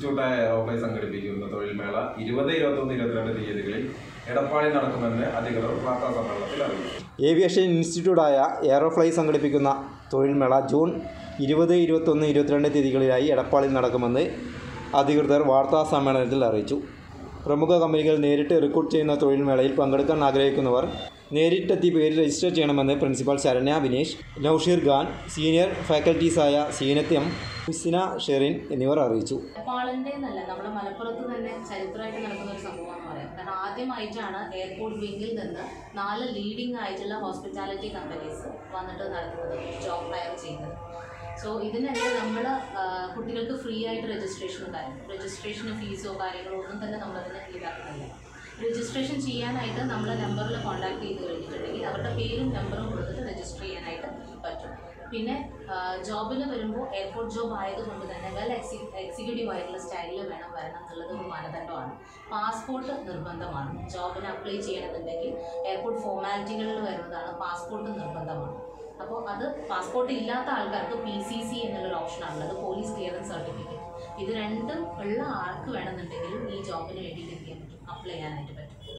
ഇൻസ്റ്റിറ്റ്യൂട്ടായ എറോഫൈ സംഘടിപ്പിക്കുന്ന തൊഴിൽ മേള ഇരുപത് ഇരുപത്തൊന്ന് ഇരുപത്തിരണ്ട് തീയതികളിൽ എടപ്പാളിൽ നടക്കുമെന്ന് അധികൃതർ വാർത്താ സമ്മേളനത്തിൽ അറിയിച്ചു ഏവിയേഷൻ ഇൻസ്റ്റിറ്റ്യൂട്ടായ എയറോഫ്ലൈ സംഘടിപ്പിക്കുന്ന തൊഴിൽമേള ജൂൺ ഇരുപത് ഇരുപത്തൊന്ന് ഇരുപത്തിരണ്ട് തീയതികളിലായി എടപ്പാളിൽ നടക്കുമെന്ന് അധികൃതർ വാർത്താ സമ്മേളനത്തിൽ അറിയിച്ചു പ്രമുഖ കമ്പനികൾ നേരിട്ട് റിക്രൂട്ട് ചെയ്യുന്ന തൊഴിൽമേളയിൽ പങ്കെടുക്കാൻ ആഗ്രഹിക്കുന്നവർ നേരിട്ടെത്തി പേര് രജിസ്റ്റർ ചെയ്യണമെന്ന് പ്രിൻസിപ്പൽ ശരണ്യ വിനേഷ് നൌഷീർ ഖാൻ സീനിയർ ഫാക്കൽറ്റീസായ സീനത്ത് എം ഹുസിന ഷെറിൻ എന്നിവർ അറിയിച്ചു നേപ്പാളിൻ്റെ എന്നല്ല നമ്മുടെ മലപ്പുറത്ത് തന്നെ ചരിത്രമായിട്ട് നടക്കുന്ന ഒരു സംഭവമാണെന്ന് പറയാം കാരണം ആദ്യമായിട്ടാണ് എയർപോർട്ട് വിങ്ങിൽ നിന്ന് നാല് ലീഡിംഗ് ആയിട്ടുള്ള ഹോസ്പിറ്റാലിറ്റി കമ്പനീസ് വന്നിട്ട് നടത്തുന്നത് ജോബ് ഹയർ ചെയ്യുന്നത് സോ ഇതിനെല്ലാം നമ്മൾ കുട്ടികൾക്ക് ഫ്രീ ആയിട്ട് രജിസ്ട്രേഷനും കാര്യം രജിസ്ട്രേഷന് ഫീസോ കാര്യങ്ങളോ ഒന്നും തന്നെ നമ്മളതിന് ഈടാക്കുന്നില്ല രജിസ്ട്രേഷൻ ചെയ്യാനായിട്ട് നമ്മളെ നമ്പറിൽ കോൺടാക്ട് ചെയ്ത് കഴിഞ്ഞിട്ടുണ്ടെങ്കിൽ അവരുടെ പേരും നമ്പറും കൊടുത്തിട്ട് രജിസ്റ്റർ ചെയ്യാനായിട്ട് പറ്റും പിന്നെ ജോബിന് വരുമ്പോൾ എയർപോർട്ട് ജോബ് ആയതുകൊണ്ട് തന്നെ വെൽ എക്സി എക്സിക്യൂട്ടീവ് ആയിട്ടുള്ള സ്റ്റൈലിൽ വേണം വരണം എന്നുള്ളത് ഒരു മാനദണ്ഡമാണ് പാസ്പോർട്ട് നിർബന്ധമാണ് ജോബിന് അപ്ലൈ ചെയ്യണമെന്നുണ്ടെങ്കിൽ എയർപോർട്ട് ഫോർമാലിറ്റികളിൽ വരുന്നതാണ് പാസ്പോർട്ട് നിർബന്ധമാണ് അപ്പോൾ അത് പാസ്പോർട്ട് ഇല്ലാത്ത ആൾക്കാർക്ക് പി സി സി എന്നുള്ളൊരു ഓപ്ഷനാണുള്ളത് പോലീസ് ക്ലിയറൻസ് സർട്ടിഫിക്കറ്റ് ഇത് രണ്ടും ഉള്ള ആൾക്ക് വേണമെന്നുണ്ടെങ്കിലും ഈ ജോബിന് വേണ്ടിയിട്ട് എന്ത് ചെയ്യാൻ പറ്റും അപ്ലൈ ചെയ്യാനായിട്ട് പറ്റും